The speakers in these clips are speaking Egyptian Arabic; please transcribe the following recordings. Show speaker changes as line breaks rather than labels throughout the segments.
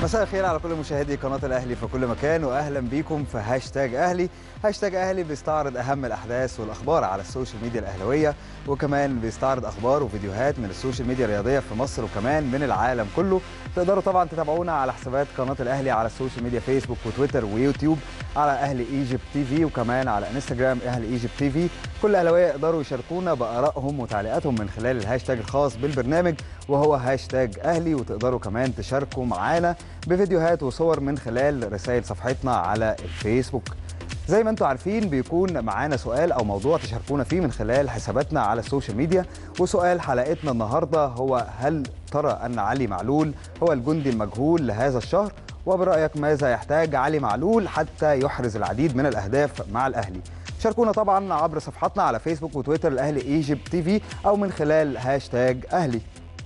مساء الخير على كل مشاهدي قناة الأهلي في كل مكان وأهلا بيكم في هاشتاج أهلي هاشتاج أهلي بيستعرض أهم الأحداث والأخبار على السوشيال ميديا الأهلوية وكمان بيستعرض أخبار وفيديوهات من السوشيال ميديا الرياضية في مصر وكمان من العالم كله تقدروا طبعا تتابعونا على حسابات قناة الأهلي على السوشيال ميديا فيسبوك وتويتر ويوتيوب على أهلي ايجيبت تي في وكمان على انستجرام أهلي ايجيبت تي في كل أهلاوية يقدروا يشاركونا بآرائهم وتعليقاتهم من خلال الهاشتاج الخاص بالبرنامج وهو هاشتاج أهلي وتقدروا كمان تشاركوا معانا بفيديوهات وصور من خلال رسائل صفحتنا على الفيسبوك زي ما انتم عارفين بيكون معانا سؤال او موضوع تشاركونا فيه من خلال حساباتنا على السوشيال ميديا وسؤال حلقتنا النهارده هو هل ترى ان علي معلول هو الجندي المجهول لهذا الشهر وبرايك ماذا يحتاج علي معلول حتى يحرز العديد من الاهداف مع الاهلي شاركونا طبعا عبر صفحاتنا على فيسبوك وتويتر الاهلي ايجيبت تي في او من خلال هاشتاج اهلي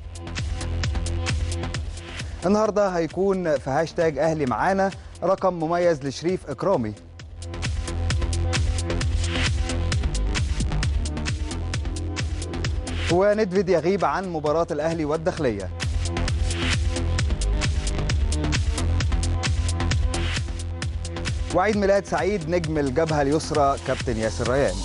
النهارده هيكون في هاشتاج اهلي معانا رقم مميز لشريف اكرامي وندفيد يغيب عن مباراة الأهلي والداخلية وعيد ميلاد سعيد نجم الجبهة اليسرى كابتن ياسر ريان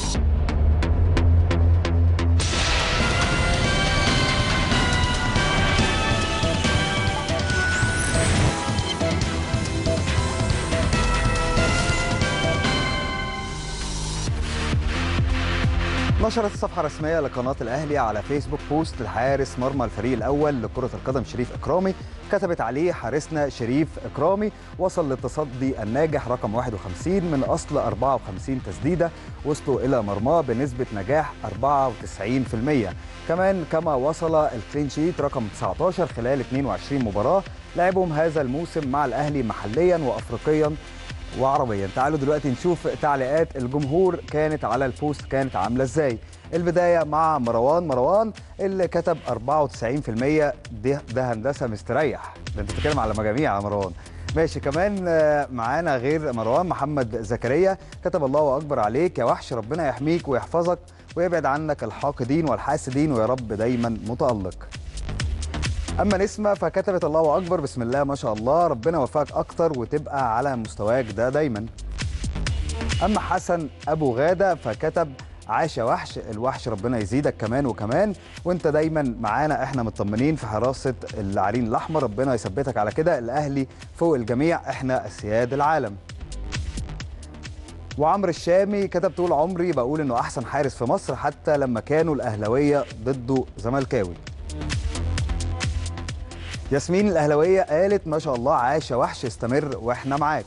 نشرت الصفحة الرسمية لقناة الأهلي على فيسبوك بوست لحارس مرمى الفريق الأول لكرة القدم شريف إكرامي كتبت عليه حارسنا شريف إكرامي وصل للتصدي الناجح رقم 51 من أصل 54 تسديدة وصلوا إلى مرماه بنسبة نجاح 94% كمان كما وصل الكلين شيت رقم 19 خلال 22 مباراة لعبهم هذا الموسم مع الأهلي محليا وأفريقيا وعربيا تعالوا دلوقتي نشوف تعليقات الجمهور كانت على البوست كانت عامله ازاي البدايه مع مروان مروان اللي كتب 94% ده, ده هندسه مستريح ده انت بتتكلم على مجاميع يا مروان ماشي كمان معانا غير مروان محمد زكريا كتب الله اكبر عليك يا وحش ربنا يحميك ويحفظك ويبعد عنك الحاقدين والحاسدين ويا رب دايما متالق اما نسمه فكتبت الله اكبر بسم الله ما شاء الله ربنا يوفقك اكتر وتبقى على مستواك ده دايما اما حسن ابو غاده فكتب عاش يا وحش الوحش ربنا يزيدك كمان وكمان وانت دايما معانا احنا مطمنين في حراسه العرين الاحمر ربنا يثبتك على كده الاهلي فوق الجميع احنا اسياد العالم وعمرو الشامي كتب طول عمري بقول انه احسن حارس في مصر حتى لما كانوا الاهلاويه ضده زملكاوي ياسمين الاهلاويه قالت ما شاء الله عاش يا وحش استمر واحنا معاك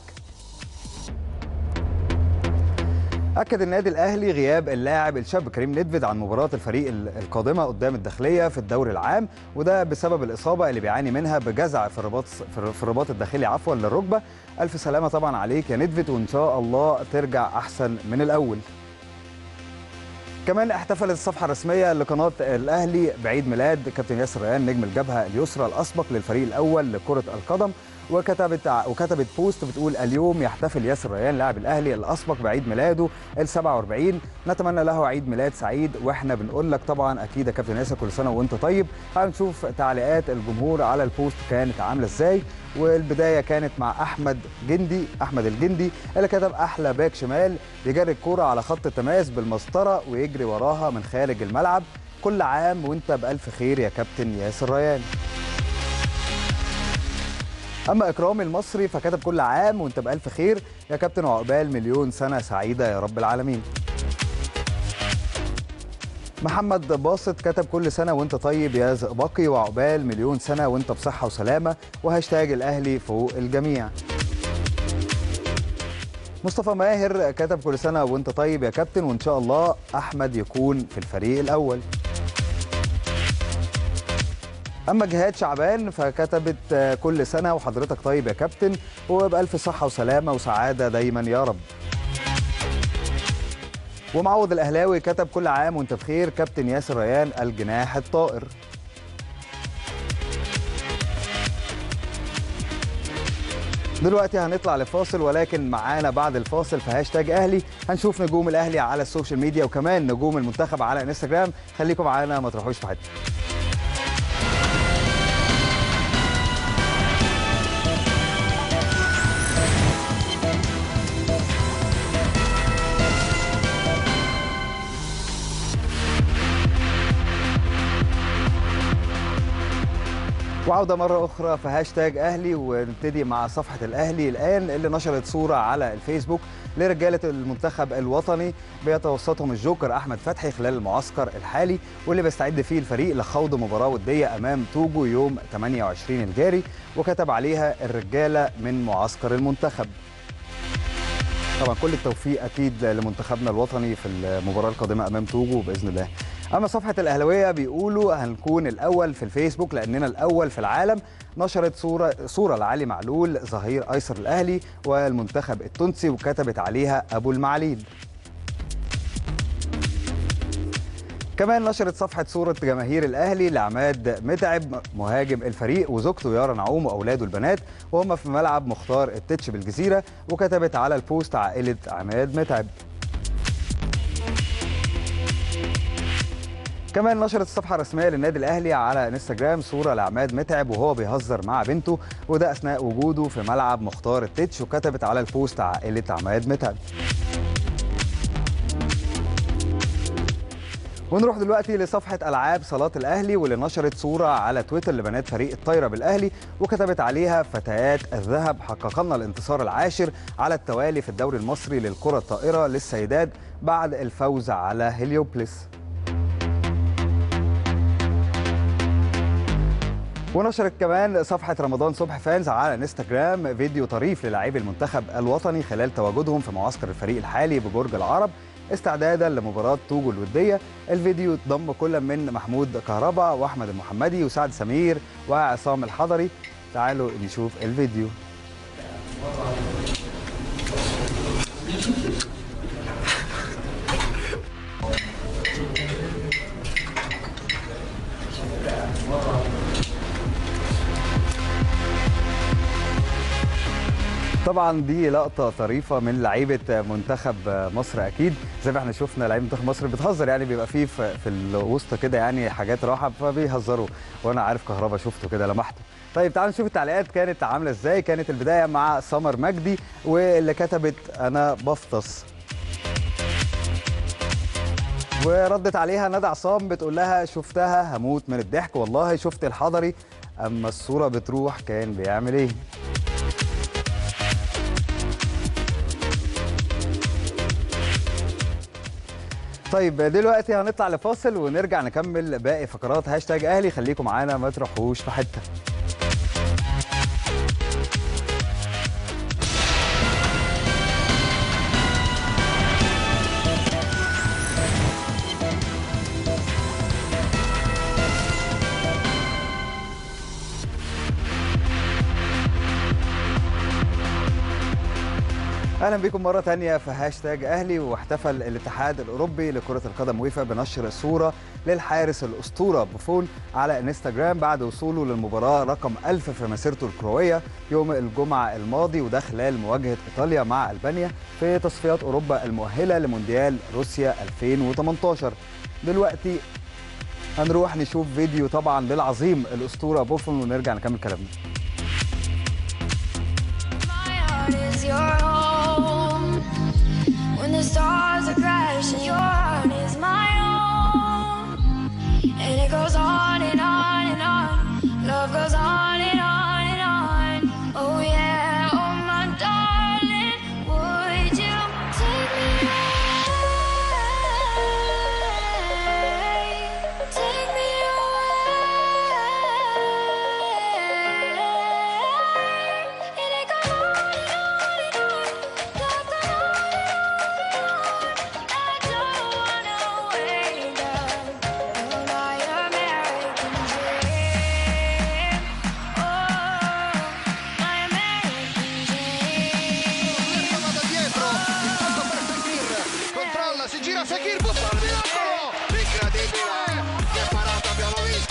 أكد النادي الأهلي غياب اللاعب الشاب كريم ندفد عن مباراة الفريق القادمة قدام الداخلية في الدوري العام وده بسبب الإصابة اللي بيعاني منها بجزع في الرباط في الرباط الداخلي عفوا للركبة ألف سلامة طبعا عليك يا ندفد وإن شاء الله ترجع أحسن من الأول كمان احتفلت الصفحة الرسمية لقناة الأهلي بعيد ميلاد كابتن ياسر ريان نجم الجبهة اليسرى الأسبق للفريق الأول لكرة القدم وكتبت وكتبت بوست بتقول اليوم يحتفل ياسر ريان لاعب الاهلي الاسبق بعيد ميلاده ال 47 نتمنى له عيد ميلاد سعيد واحنا بنقول لك طبعا اكيد يا كابتن ياسر كل سنه وانت طيب هنشوف تعليقات الجمهور على البوست كانت عامله ازاي والبدايه كانت مع احمد جندي احمد الجندي اللي كتب احلى باك شمال يجري الكوره على خط التماس بالمسطره ويجري وراها من خارج الملعب كل عام وانت بالف خير يا كابتن ياسر ريان اما اكرامي المصري فكتب كل عام وانت بالف خير يا كابتن وعقبال مليون سنه سعيده يا رب العالمين محمد باسط كتب كل سنه وانت طيب يا زئبقي وعقبال مليون سنه وانت بصحه وسلامه وهاشتاج الاهلي فوق الجميع مصطفى ماهر كتب كل سنه وانت طيب يا كابتن وان شاء الله احمد يكون في الفريق الاول اما جهاد شعبان فكتبت كل سنه وحضرتك طيب يا كابتن وبالف صحه وسلامه وسعاده دايما يا رب ومعوض الاهلاوي كتب كل عام وانت بخير كابتن ياسر ريان الجناح الطائر دلوقتي هنطلع لفاصل ولكن معانا بعد الفاصل في هاشتاج اهلي هنشوف نجوم الاهلي على السوشيال ميديا وكمان نجوم المنتخب على انستجرام خليكم معانا ما تروحوش في حته وعودة مرة أخرى في هاشتاج أهلي ونبتدي مع صفحة الأهلي الآن اللي نشرت صورة على الفيسبوك لرجالة المنتخب الوطني بيتوسطهم الجوكر أحمد فتحي خلال المعسكر الحالي واللي بيستعد فيه الفريق لخوض مباراة ودية أمام توجو يوم 28 الجاري وكتب عليها الرجالة من معسكر المنتخب طبعا كل التوفيق اكيد لمنتخبنا الوطني في المباراه القادمه امام توجو باذن الله اما صفحه الاهلاويه بيقولوا هنكون الاول في الفيسبوك لاننا الاول في العالم نشرت صوره صوره لعلي معلول ظهير ايسر الاهلي والمنتخب التونسي وكتبت عليها ابو المعاليد كمان نشرت صفحة صورة جماهير الأهلي لعماد متعب مهاجم الفريق وزوجته يارا نعوم وأولاده البنات وهم في ملعب مختار التتش بالجزيرة وكتبت على البوست عائلة عماد متعب كمان نشرت الصفحة الرسمية للنادي الأهلي على انستجرام صورة لعماد متعب وهو بيهزر مع بنته وده أثناء وجوده في ملعب مختار التتش وكتبت على البوست عائلة عماد متعب ونروح دلوقتي لصفحة ألعاب صالات الأهلي واللي نشرت صورة على تويتر لبنات فريق الطايرة بالأهلي وكتبت عليها فتيات الذهب حققنا الانتصار العاشر على التوالي في الدوري المصري للكرة الطائرة للسيدات بعد الفوز على هليوبلس ونشرت كمان صفحة رمضان صبح فانز على انستجرام فيديو طريف للاعبي المنتخب الوطني خلال تواجدهم في معسكر الفريق الحالي ببرج العرب استعدادا لمباراة توجو الودية الفيديو ضم كل من محمود كهربا وأحمد المحمدي وسعد سمير وعصام الحضري تعالوا نشوف الفيديو طبعا دي لقطه طريفه من لعيبه منتخب مصر اكيد زي ما احنا شفنا لعيبه منتخب مصر بتهزر يعني بيبقى فيه في, في الوسط كده يعني حاجات راحه فبيهزروا وانا عارف كهربا شفته كده لمحته طيب تعالوا نشوف التعليقات كانت عامله ازاي كانت البدايه مع سمر مجدي واللي كتبت انا بفطس وردت عليها ندى عصام بتقول لها شفتها هموت من الضحك والله شفت الحضري اما الصوره بتروح كان بيعمل ايه طيب دلوقتي هنطلع لفاصل ونرجع نكمل باقي فقرات هاشتاج اهلي خليكم معانا ما تروحوش في حته اهلا بكم مره تانية في هاشتاج اهلي واحتفل الاتحاد الاوروبي لكره القدم ويفا بنشر صوره للحارس الاسطوره بوفون على انستغرام بعد وصوله للمباراه رقم 1000 في مسيرته الكرويه يوم الجمعه الماضي وده خلال مواجهه ايطاليا مع البانيا في تصفيات اوروبا المؤهله لمونديال روسيا 2018 دلوقتي هنروح نشوف فيديو طبعا للعظيم الاسطوره بوفون ونرجع نكمل كلامنا
When the stars are crashing, your heart is my own. And it goes on and on and on. Love goes on and on and on. Oh, yeah, oh, my darling. Would you take me away? Take me away. And it goes on and on and on. Love goes on and on and on. I don't wanna wake up on my American dream. Oh, my American dream.
da dietro, il fallo per Fekir, controlla, si gira Fekir, butta il miracolo, incredibile, che parata abbiamo visto!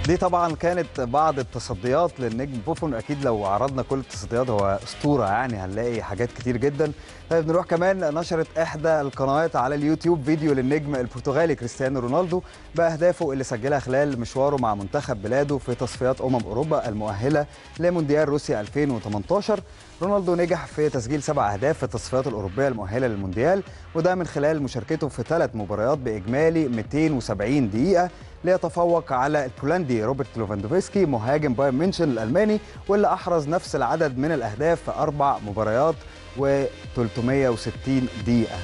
دي طبعا كانت بعض التصديات للنجم بوفون اكيد لو عرضنا كل التصديات هو اسطوره يعني هنلاقي حاجات كتير جدا طيب نروح كمان نشرت احدى القنوات على اليوتيوب فيديو للنجم البرتغالي كريستيانو رونالدو باهدافه اللي سجلها خلال مشواره مع منتخب بلاده في تصفيات امم اوروبا المؤهله لمونديال روسيا 2018 رونالدو نجح في تسجيل سبع اهداف في التصفيات الاوروبيه المؤهله للمونديال وده من خلال مشاركته في ثلاث مباريات باجمالي 270 دقيقه ليتفوق على البولندي روبرت لوفاندوفسكي مهاجم بايرن ميونشن الالماني واللي احرز نفس العدد من الاهداف في اربع مباريات و360 دقيقه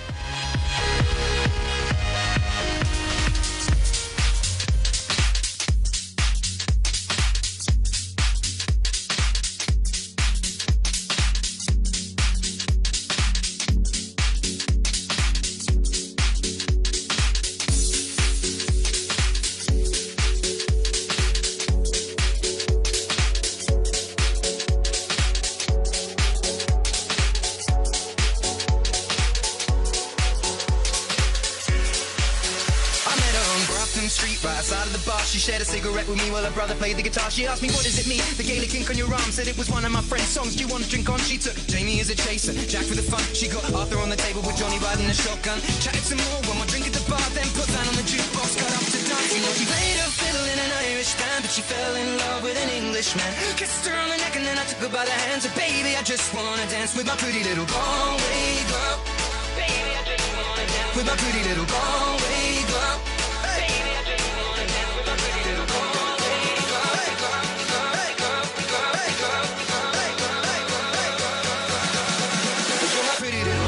I met her on Grafton Street, right outside of the bar. She shared a cigarette with me while her brother played the guitar. She asked me, what does it mean? The Gaelic ink on your arm said it was one of my friend's songs. Do you want to drink on? She took Jamie as a chaser, Jack for the fun. She got Arthur on the table with Johnny riding a shotgun. Chatted some more, one more drink at the bar, then put that on the jukebox, got up to dance. You know, she played a fiddle in an Irish band, but she fell in love with an Englishman. Kissed her on the neck and then I took her by the hand. Said, baby, I just wanna dance with my pretty little Galway girl. Baby, I just wanna dance with my pretty little Galway girl. Baby, I just wanna dance with my pretty little Galway girl. Hey, girl, girl, girl, girl, girl, girl, girl. You're my pretty little.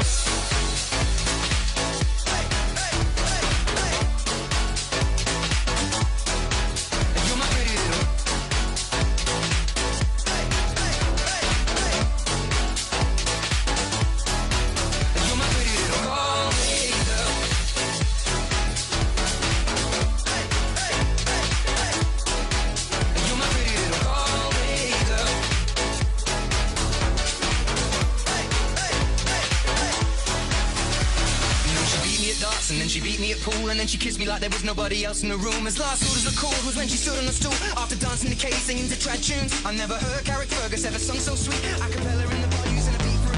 You're my pretty little. You're my pretty little Galway girl. You're my pretty little Galway girl. You know, she beat me at darts and then she beat me at pool and then she kissed me like there was nobody else in the room. As last orders were called was when she stood on a stool after dancing the cave singing to trad tunes. I never heard Carrick Fergus ever sung so sweet. A cappella in the bar using a beat for a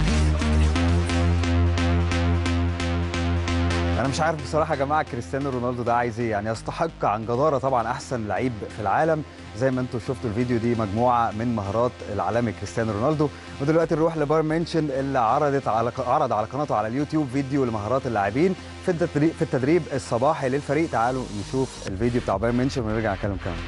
انا مش عارف بصراحه يا جماعه كريستيانو رونالدو ده عايز ايه يعني يستحق عن جداره طبعا احسن لعيب في العالم زي ما انتم شفتوا الفيديو دي مجموعه من مهارات العالمي كريستيانو رونالدو ودلوقتي نروح لبايرن ميونشن اللي عرضت على عرض على قناته على اليوتيوب فيديو لمهارات اللاعبين في التدريب في التدريب الصباحي للفريق تعالوا نشوف الفيديو بتاع بايرن ميونشن ونرجع نتكلم كمان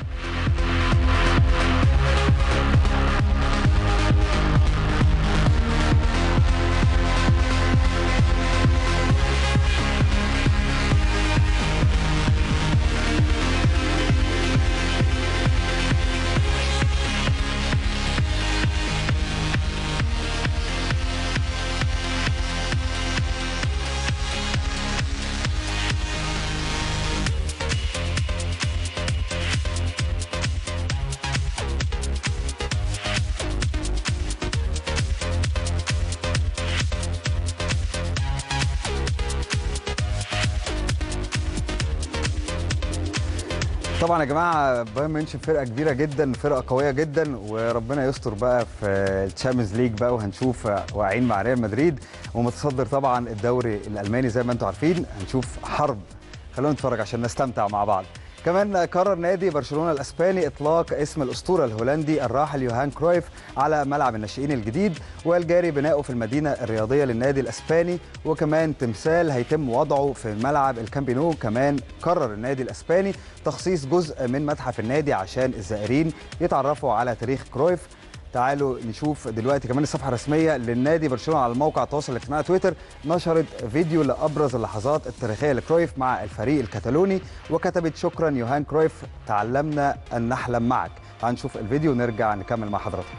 طبعا يا جماعه بايرن ميونشن فرقه كبيره جدا فرقه قويه جدا وربنا يستر بقى في الشامبيونز ليج بقى وهنشوف واقعين مع ريال مدريد ومتصدر طبعا الدوري الالماني زي ما انتم عارفين هنشوف حرب خلونا نتفرج عشان نستمتع مع بعض كمان قرر نادي برشلونه الاسباني اطلاق اسم الاسطوره الهولندي الراحل يوهان كرويف على ملعب الناشئين الجديد والجاري بناؤه في المدينه الرياضيه للنادي الاسباني وكمان تمثال هيتم وضعه في ملعب الكامبي نو كمان قرر النادي الاسباني تخصيص جزء من متحف النادي عشان الزائرين يتعرفوا على تاريخ كرويف تعالوا نشوف دلوقتي كمان الصفحه الرسميه للنادي برشلونه على موقع التواصل الاجتماعي تويتر نشرت فيديو لابرز اللحظات التاريخيه لكرويف مع الفريق الكتالوني وكتبت شكرا يوهان كرويف تعلمنا ان نحلم معك هنشوف الفيديو ونرجع نكمل مع حضراتكم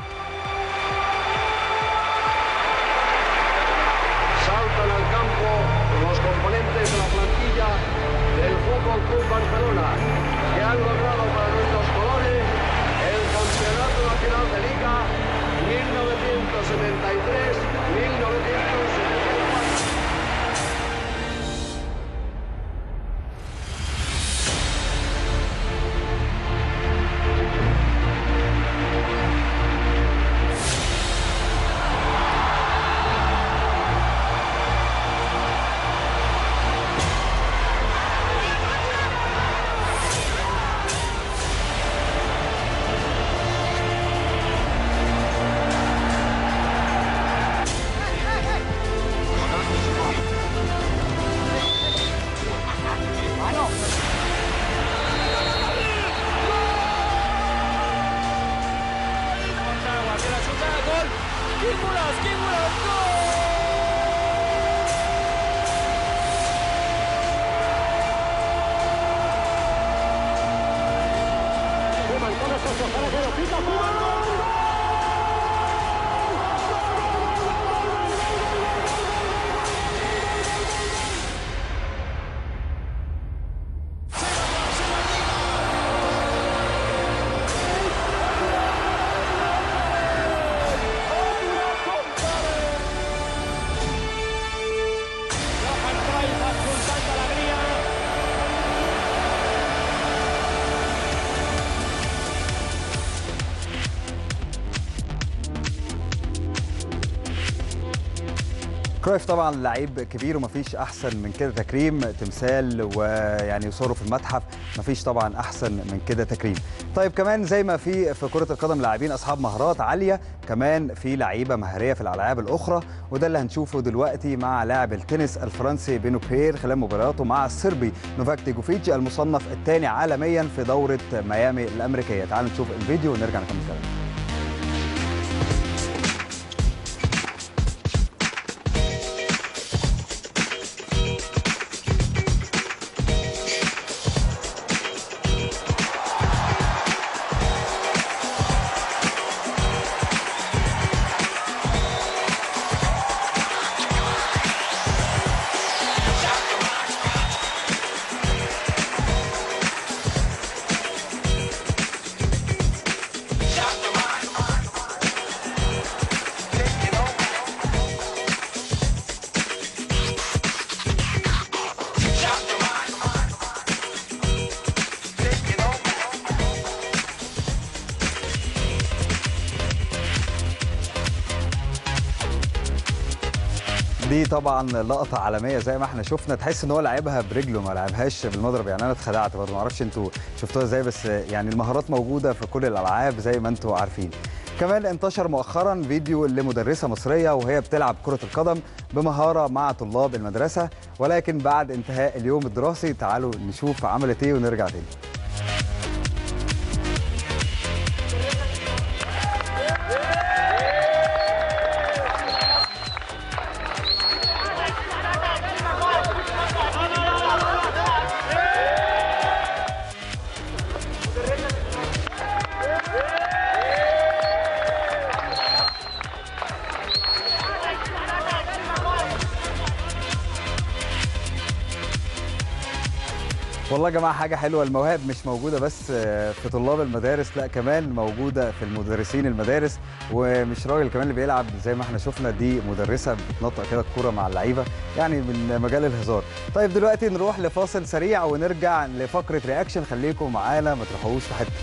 Saltan al campo los componentes de la plantilla del Fútbol Club Barcelona, que han logrado para nuestros colores el Campeonato Nacional de Liga 1973-1974.
Quingulas, Quingulas, gol! Johan Cruyff absolutando alegría.
كرويف طبعا لعيب كبير ومفيش احسن من كده تكريم تمثال ويعني يصوره في المتحف مفيش طبعا احسن من كده تكريم طيب كمان زي ما في في كره القدم لاعبين اصحاب مهارات عاليه كمان في لعيبه مهاريه في الالعاب الاخرى وده اللي هنشوفه دلوقتي مع لاعب التنس الفرنسي بينو بير خلال مباراته مع الصربي نوفاك ديجوفيتش المصنف الثاني عالميا في دوره ميامي الامريكيه تعالوا نشوف الفيديو ونرجع نكمل كلامنا دي طبعا لقطه عالميه زي ما احنا شفنا تحس ان هو لعبها برجله ما لعبهاش بالمضرب يعني انا اتخدعت برضه ما اعرفش انتوا شفتوها ازاي بس يعني المهارات موجوده في كل الالعاب زي ما انتوا عارفين كمان انتشر مؤخرا فيديو لمدرسه مصريه وهي بتلعب كره القدم بمهاره مع طلاب المدرسه ولكن بعد انتهاء اليوم الدراسي تعالوا نشوف عملت ايه ونرجع تاني والله يا جماعه حاجه حلوه المواهب مش موجوده بس في طلاب المدارس لا كمان موجوده في المدرسين المدارس ومش راجل كمان اللي بيلعب زي ما احنا شفنا دي مدرسه بتنطق كده الكوره مع اللعيبه يعني من مجال الهزار طيب دلوقتي نروح لفاصل سريع ونرجع لفقره رياكشن خليكم معانا ما تروحوش في حته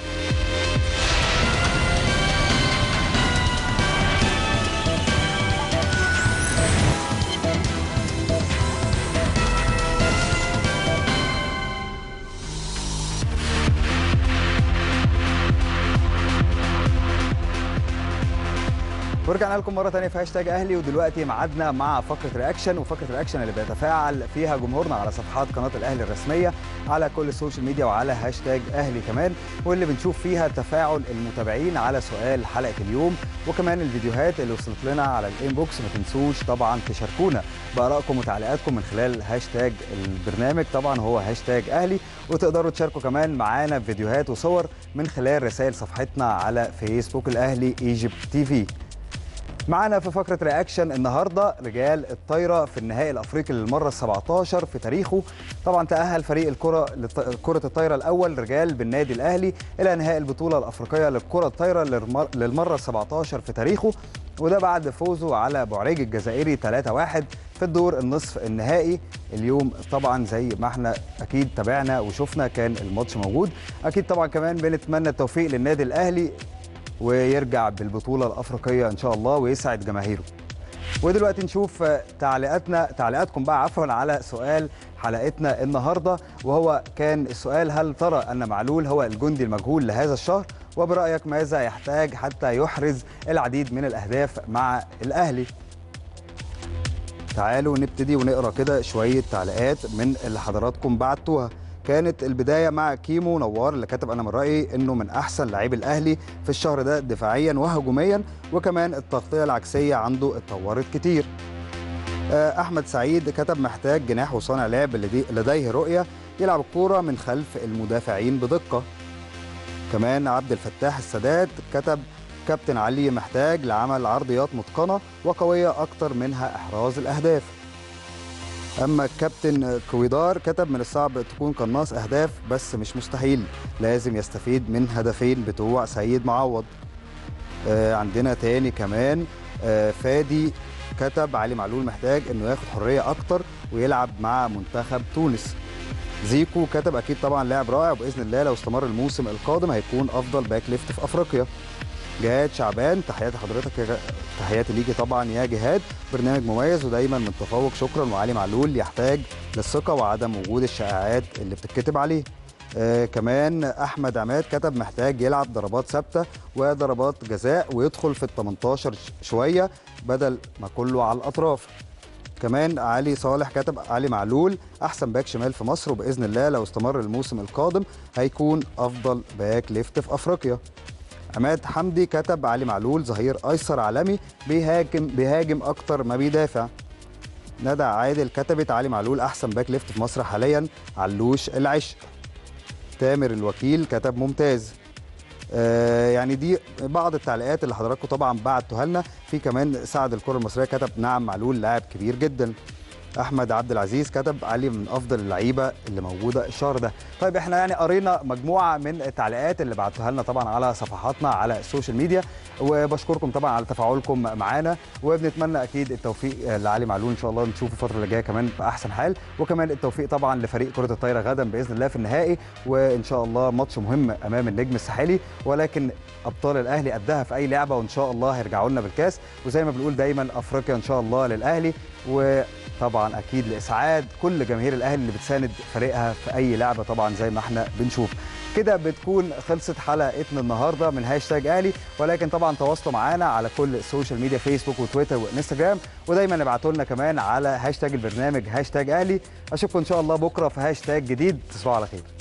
ورجعنا لكم مره ثانيه في هاشتاج اهلي ودلوقتي ميعادنا مع فقره رياكشن وفقره رياكشن اللي بيتفاعل فيها جمهورنا على صفحات قناه الاهلي الرسميه على كل السوشيال ميديا وعلى هاشتاج اهلي كمان واللي بنشوف فيها تفاعل المتابعين على سؤال حلقه اليوم وكمان الفيديوهات اللي وصلت لنا على الانبوكس ما تنسوش طبعا تشاركونا بارائكم وتعليقاتكم من خلال هاشتاج البرنامج طبعا هو هاشتاج اهلي وتقدروا تشاركوا كمان معانا بفيديوهات وصور من خلال رسائل صفحتنا على فيسبوك الاهلي ايجيبت تي في معانا في فقرة رياكشن النهاردة رجال الطايرة في النهائي الأفريقي للمرة ال 17 في تاريخه طبعا تأهل فريق الكرة للط- كرة الطايرة الأول رجال بالنادي الأهلي إلى نهائي البطولة الأفريقية للكرة الطايرة للمر- للمرة ال 17 في تاريخه وده بعد فوزه على بوعريج الجزائري 3-1 في الدور النصف النهائي اليوم طبعا زي ما احنا اكيد تابعنا وشفنا كان الماتش موجود اكيد طبعا كمان بنتمنى التوفيق للنادي الاهلي ويرجع بالبطولة الأفريقية إن شاء الله ويسعد جماهيره ودلوقتي نشوف آه، تعليقاتنا تعليقاتكم بقى عفوا على سؤال حلقتنا النهارده وهو كان السؤال هل ترى ان معلول هو الجندي المجهول لهذا الشهر وبرايك ماذا يحتاج حتى يحرز العديد من الاهداف مع الاهلي تعالوا نبتدي ونقرا كده شويه تعليقات من اللي حضراتكم بعتوها كانت البدايه مع كيمو نوار اللي كتب انا من رايي انه من احسن لاعبي الاهلي في الشهر ده دفاعيا وهجوميا وكمان التغطيه العكسيه عنده اتطورت كتير آه، احمد سعيد كتب محتاج جناح وصانع لعب لدي- لديه رؤيه يلعب الكوره من خلف المدافعين بدقه كمان عبد الفتاح السادات كتب كابتن علي محتاج لعمل عرضيات متقنه وقويه اكتر منها احراز الاهداف اما الكابتن كويدار كتب من الصعب تكون قناص اهداف بس مش مستحيل لازم يستفيد من هدفين بتوع سيد معوض آه، عندنا تاني كمان آه، فادي كتب علي معلول محتاج انه ياخد حريه اكتر ويلعب مع منتخب تونس زيكو كتب اكيد طبعا لاعب رائع وباذن الله لو استمر الموسم القادم هيكون افضل باك ليفت في افريقيا جهاد شعبان تحياتي حضرتك يا غ- تحياتي ليكي طبعا يا جهاد برنامج مميز ودايما متفوق شكرا وعلي معلول يحتاج للثقه وعدم وجود الشائعات اللي بتتكتب عليه آه كمان احمد عماد كتب محتاج يلعب ضربات ثابته وضربات جزاء ويدخل في ال 18 ش- شويه بدل ما كله على الاطراف كمان علي صالح كتب علي معلول احسن باك شمال في مصر وباذن الله لو استمر الموسم القادم هيكون افضل باك ليفت في افريقيا عماد حمدي كتب علي معلول ظهير ايسر عالمي بيهاجم بيهاجم اكتر ما بيدافع ندى عادل كتبت علي معلول احسن باك ليفت في مصر حاليا علوش العشق تامر الوكيل كتب ممتاز آه يعني دي بعض التعليقات اللي حضراتكم طبعا بعتوها لنا في كمان سعد الكره المصريه كتب نعم معلول لاعب كبير جدا احمد عبد العزيز كتب علي من افضل اللعيبه اللي موجوده الشهر ده طيب احنا يعني قرينا مجموعه من التعليقات اللي بعتوها لنا طبعا على صفحاتنا على السوشيال ميديا وبشكركم طبعا على تفاعلكم معانا وبنتمنى اكيد التوفيق لعلي معلول ان شاء الله نشوفه الفتره اللي جايه كمان في احسن حال وكمان التوفيق طبعا لفريق كره الطايره غدا باذن الله في النهائي وان شاء الله ماتش مهم امام النجم الساحلي ولكن ابطال الاهلي قدها في اي لعبه وان شاء الله هيرجعوا لنا بالكاس وزي ما بنقول دايما افريقيا ان شاء الله للاهلي وطبعا اكيد لاسعاد كل جماهير الاهلي اللي بتساند فريقها في اي لعبه طبعا زي ما احنا بنشوف كده بتكون خلصت حلقتنا النهارده من هاشتاج اهلي ولكن طبعا تواصلوا معانا على كل السوشيال ميديا فيسبوك وتويتر وانستجرام ودايما ابعتوا لنا كمان على هاشتاج البرنامج هاشتاج اهلي اشوفكم ان شاء الله بكره في هاشتاج جديد تصبحوا على خير